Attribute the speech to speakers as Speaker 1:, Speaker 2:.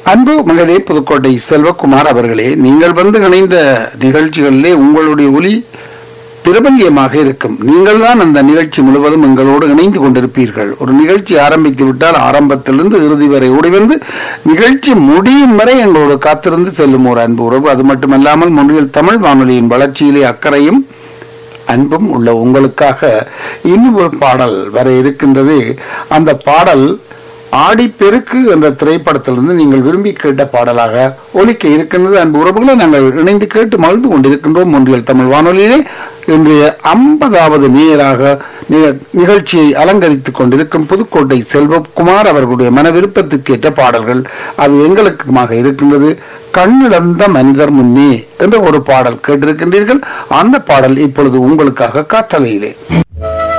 Speaker 1: அன்பு மகளே புதுக்கோட்டை செல்வகுமார் அவர்களே நீங்கள் வந்து இணைந்த நிகழ்ச்சிகளிலே உங்களுடைய ஒலி பிரபல்யமாக இருக்கும் நீங்கள் தான் அந்த நிகழ்ச்சி முழுவதும் எங்களோடு இணைந்து கொண்டிருப்பீர்கள் ஒரு நிகழ்ச்சி ஆரம்பித்து விட்டால் ஆரம்பத்திலிருந்து இறுதி வரை ஓடி வந்து நிகழ்ச்சி முடியும் வரை எங்களோடு காத்திருந்து செல்லும் ஒரு அன்பு உறவு அது மட்டுமல்லாமல் முன்னில் தமிழ் வானொலியின் வளர்ச்சியிலே அக்கறையும் அன்பும் உள்ள உங்களுக்காக இன்னும் ஒரு பாடல் வர இருக்கின்றது அந்த பாடல் ஆடிப்பெருக்கு என்ற திரைப்படத்திலிருந்து நீங்கள் விரும்பி கேட்ட பாடலாக ஒலிக்க இருக்கின்றது அன்பு உறவுகளை நாங்கள் இணைந்து கேட்டு மகிழ்ந்து கொண்டிருக்கின்றோம் ஒன்றியல் தமிழ் வானொலியிலே இன்றைய ஐம்பதாவது நேராக நி- நிகழ்ச்சியை அலங்கரித்துக் கொண்டிருக்கும் புதுக்கோட்டை செல்வகுமார் அவர்களுடைய மன விருப்பத்துக்கு ஏற்ற பாடல்கள் அது எங்களுக்குமாக இருக்கின்றது கண்ணிழந்த மனிதர் முன்னே என்ற ஒரு பாடல் கேட்டிருக்கின்றீர்கள் அந்த பாடல் இப்பொழுது உங்களுக்காக காற்றலையிலே